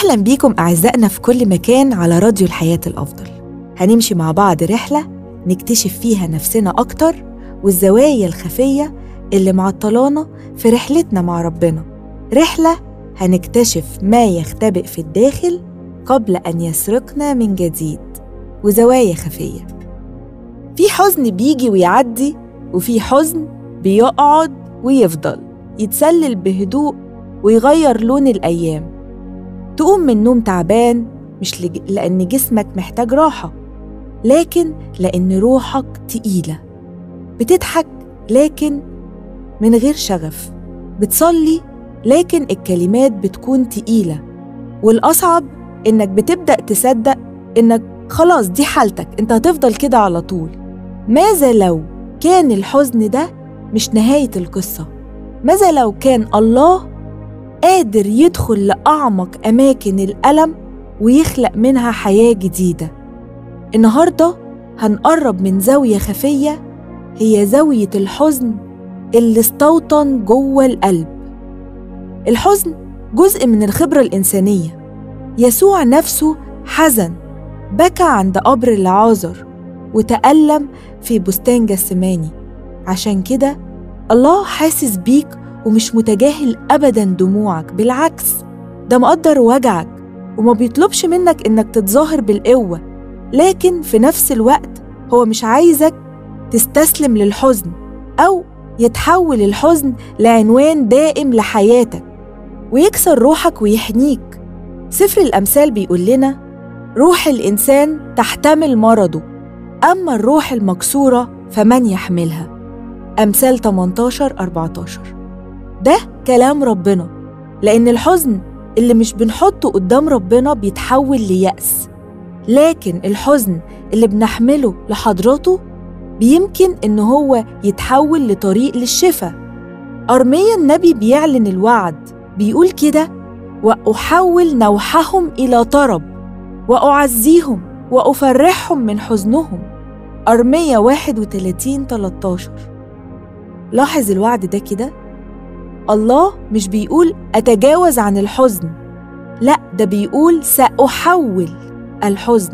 أهلا بيكم أعزائنا في كل مكان على راديو الحياة الأفضل هنمشي مع بعض رحلة نكتشف فيها نفسنا أكتر والزوايا الخفية اللي معطلانا في رحلتنا مع ربنا رحلة هنكتشف ما يختبئ في الداخل قبل أن يسرقنا من جديد وزوايا خفية في حزن بيجي ويعدي وفي حزن بيقعد ويفضل يتسلل بهدوء ويغير لون الأيام تقوم من النوم تعبان مش لج... لأن جسمك محتاج راحة لكن لأن روحك تقيلة بتضحك لكن من غير شغف بتصلي لكن الكلمات بتكون تقيلة والأصعب إنك بتبدأ تصدق إنك خلاص دي حالتك أنت هتفضل كده على طول ماذا لو كان الحزن ده مش نهاية القصة ماذا لو كان الله قادر يدخل لأعمق أماكن الألم ويخلق منها حياة جديدة النهاردة هنقرب من زاوية خفية هي زاوية الحزن اللي استوطن جوه القلب الحزن جزء من الخبرة الإنسانية يسوع نفسه حزن بكى عند قبر العازر وتألم في بستان جسماني عشان كده الله حاسس بيك ومش متجاهل أبدا دموعك بالعكس ده مقدر وجعك وما بيطلبش منك إنك تتظاهر بالقوة لكن في نفس الوقت هو مش عايزك تستسلم للحزن أو يتحول الحزن لعنوان دائم لحياتك ويكسر روحك ويحنيك سفر الأمثال بيقول لنا روح الإنسان تحتمل مرضه أما الروح المكسورة فمن يحملها أمثال 18 14 ده كلام ربنا لأن الحزن اللي مش بنحطه قدام ربنا بيتحول ليأس لكن الحزن اللي بنحمله لحضرته بيمكن إن هو يتحول لطريق للشفاء أرميا النبي بيعلن الوعد بيقول كده وأحول نوحهم إلى طرب وأعزيهم وأفرحهم من حزنهم أرمية 31 13 لاحظ الوعد ده كده الله مش بيقول أتجاوز عن الحزن لا ده بيقول سأحول الحزن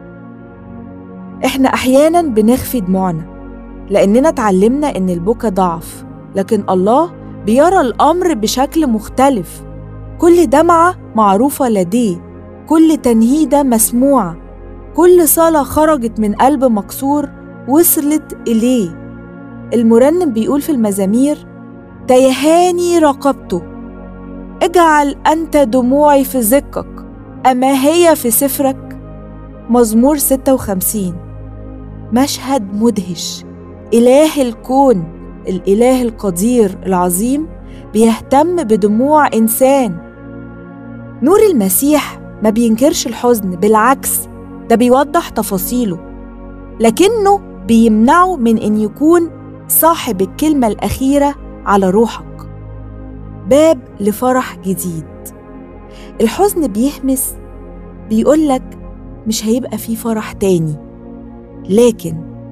إحنا أحيانا بنخفي دموعنا لأننا اتعلمنا إن البكا ضعف لكن الله بيرى الأمر بشكل مختلف كل دمعة معروفة لديه كل تنهيدة مسموعة كل صلاة خرجت من قلب مكسور وصلت إليه المرنم بيقول في المزامير تيهاني رقبته اجعل أنت دموعي في زكك أما هي في سفرك مزمور 56 مشهد مدهش إله الكون الإله القدير العظيم بيهتم بدموع إنسان نور المسيح ما بينكرش الحزن بالعكس ده بيوضح تفاصيله لكنه بيمنعه من ان يكون صاحب الكلمه الاخيره على روحك باب لفرح جديد الحزن بيهمس بيقولك مش هيبقى فيه فرح تاني لكن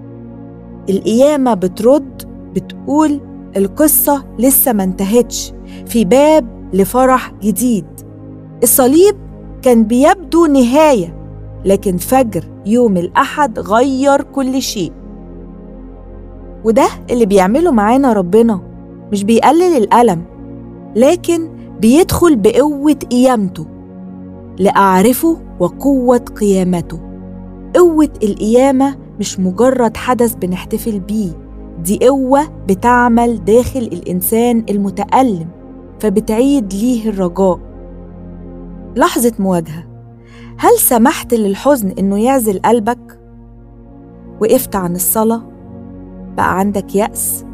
القيامه بترد بتقول القصه لسه ما انتهتش في باب لفرح جديد الصليب كان بيبدو نهايه لكن فجر يوم الأحد غير كل شيء وده اللي بيعمله معانا ربنا مش بيقلل الألم لكن بيدخل بقوة قيامته لأعرفه وقوة قيامته قوة القيامة مش مجرد حدث بنحتفل بيه دي قوة بتعمل داخل الإنسان المتألم فبتعيد ليه الرجاء لحظة مواجهة هل سمحت للحزن إنه يعزل قلبك؟ وقفت عن الصلاة؟ بقى عندك يأس؟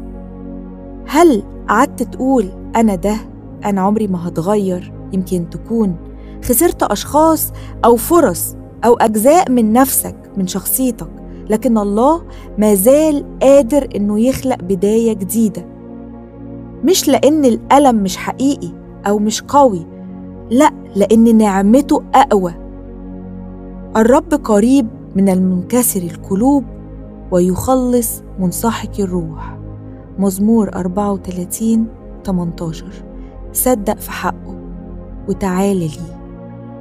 هل قعدت تقول أنا ده أنا عمري ما هتغير يمكن تكون خسرت أشخاص أو فرص أو أجزاء من نفسك من شخصيتك لكن الله ما زال قادر إنه يخلق بداية جديدة مش لأن الألم مش حقيقي أو مش قوي لأ لأن نعمته أقوى الرب قريب من المنكسر القلوب ويخلص منسحق الروح مزمور 34 18 صدق في حقه وتعالى ليه